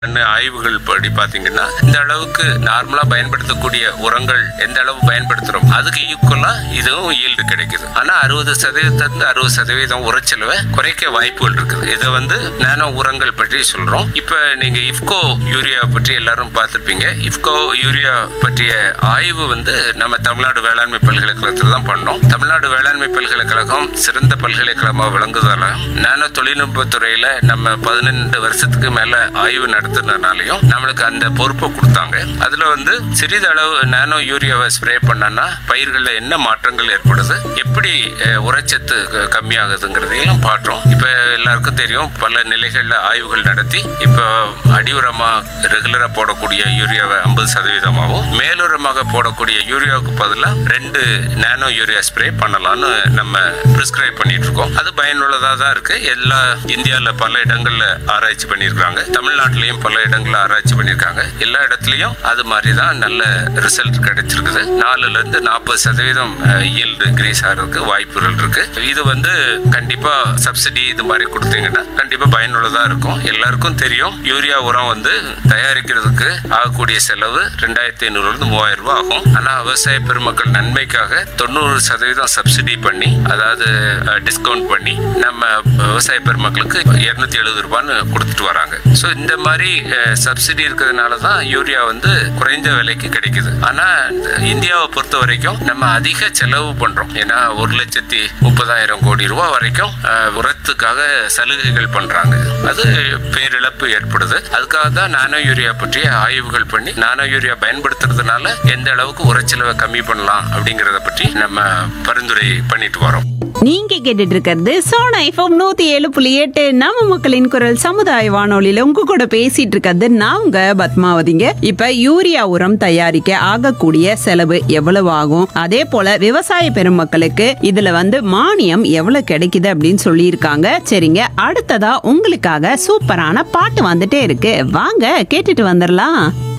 அண்ணு ஆய்வுகள் படி பாத்தீங்கன்னா இந்த அளவுக்கு நார்மலா பயன்படுத்தக்கூடிய உரங்கள் எந்த அளவு பயன்படுத்துறோம் அதுக்கு ஈக்குவலா இதுவும் ஈல்டு கிடைக்குது ஆனா அறுபது சதவீதத்திலிருந்து அறுபது சதவீதம் உரச்செலவை குறைக்க வாய்ப்புகள் இருக்குது இதை வந்து நானோ உரங்கள் பற்றி சொல்றோம் இப்ப நீங்க இஃப்கோ யூரியா பற்றி எல்லாரும் பார்த்திருப்பீங்க இஃப்கோ யூரியா பற்றிய ஆய்வு வந்து நம்ம தமிழ்நாடு வேளாண்மை பல்கலைக்கழகத்தில் தான் பண்ணோம் தமிழ்நாடு வேளாண்மை பல்கலைக்கழகம் சிறந்த பல்கலைக்கழகமாக விளங்குவதால நானோ தொழில்நுட்பத்துறையில நம்ம பதினெண்டு வருஷத்துக்கு மேல ஆய்வு நடத்துனதுனாலையும் நம்மளுக்கு அந்த பொறுப்பை கொடுத்தாங்க அதுல வந்து சிறிதளவு நானோ யூரியாவை ஸ்ப்ரே பண்ணனா பயிர்களில் என்ன மாற்றங்கள் ஏற்படுது எப்படி அஹ், உரச்சத்து க- கம்மியாகுதுங்கிறதையும் பார்த்தோம் இப்ப எல்லாருக்கும் தெரியும் பல நிலைகள்ல ஆய்வுகள் நடத்தி இப்போ அடி உரமா ரெகுலரா போடக்கூடிய யூரியாவை ஐம்பது சதவீதமாகவும் மேலுரமாக போடக்கூடிய யூரியாவுக்கு பதிலாக ரெண்டு நானோ யூரியா ஸ்ப்ரே பண்ணலாம்னு நம்ம பிரிஸ்கிரைப் பண்ணிட்டு இருக்கோம் அது பயனுள்ளதாக தான் இருக்கு எல்லா இந்தியாவில் பல இடங்கள்ல ஆராய்ச்சி பண்ணியிருக்காங்க தமிழ்நாட்டிலையும் பல இடங்கள்ல ஆராய்ச்சி பண்ணியிருக்காங்க எல்லா இடத்துலையும் அது மாதிரி தான் நல்ல ரிசல்ட் கிடைச்சிருக்குது நாலுல இருந்து நாற்பது சதவீதம் ஈல்டு இன்க்ரீஸ் ஆகிறதுக்கு வாய்ப்புகள் இருக்கு இது வந்து கண்டிப்பா சப்சிடி இது மாதிரி கொடுத்தீங்கன்னா கண்டிப்பா பயனுள்ளதா இருக்கும் எல்லாருக்கும் தெரியும் யூரியா உரம் வந்து தயாரிக்கிறதுக்கு ஆகக்கூடிய செலவு ரெண்டாயிரத்தி ஐநூறுல இருந்து மூவாயிரம் ரூபாய் ஆகும் ஆனா விவசாய பெருமக்கள் நன்மைக்காக தொண்ணூறு சதவீதம் சப்சிடி பண்ணி அதாவது டிஸ்கவுண்ட் பண்ணி நம்ம விவசாய பெருமக்களுக்கு இருநூத்தி எழுபது ரூபான்னு கொடுத்துட்டு வராங்க ஸோ இந்த மாதிரி சப்சிடி இருக்கிறதுனால தான் யூரியா வந்து குறைந்த விலைக்கு கிடைக்குது ஆனா இந்தியாவை பொறுத்த வரைக்கும் நம்ம அதிக செலவு பண்றோம் ஏன்னா ஒரு லட்சத்தி முப்பதாயிரம் கோடி ரூபாய் வரைக்கும் அஹ், உரத்துக்காக சலுகைகள் பண்றாங்க அது பேரிழப்பு ஏற்படுது அதுக்காக தான் நானோ யூரியா பற்றிய ஆய்வுகள் பண்ணி நானோ யூரியா பயன்படுத்துறதுனால எந்த அளவுக்கு உரச்செலவை கம்மி பண்ணலாம் அப்படிங்கறத பற்றி நம்ம பரிந்துரை பண்ணிட்டு வரோம் நீங்க கேட்டுட்டு இருக்கிறது சோனா எஃப்எம் நூத்தி ஏழு புள்ளி எட்டு நம்ம மக்களின் குரல் சமுதாய வானொலியில உங்க கூட பேசிட்டு இருக்கிறது நான் உங்க பத்மாவதிங்க இப்ப யூரியா உரம் தயாரிக்க ஆகக்கூடிய செலவு எவ்வளவு ஆகும் அதே போல விவசாய பெருமக்களுக்கு இதுல வந்து மானியம் எவ்வளவு கிடைக்குது அப்படின்னு சொல்லியிருக்காங்க சரிங்க அடுத்ததா உங்களுக்காக சூப்பரான பாட்டு வந்துட்டே இருக்கு வாங்க கேட்டுட்டு வந்துடலாம்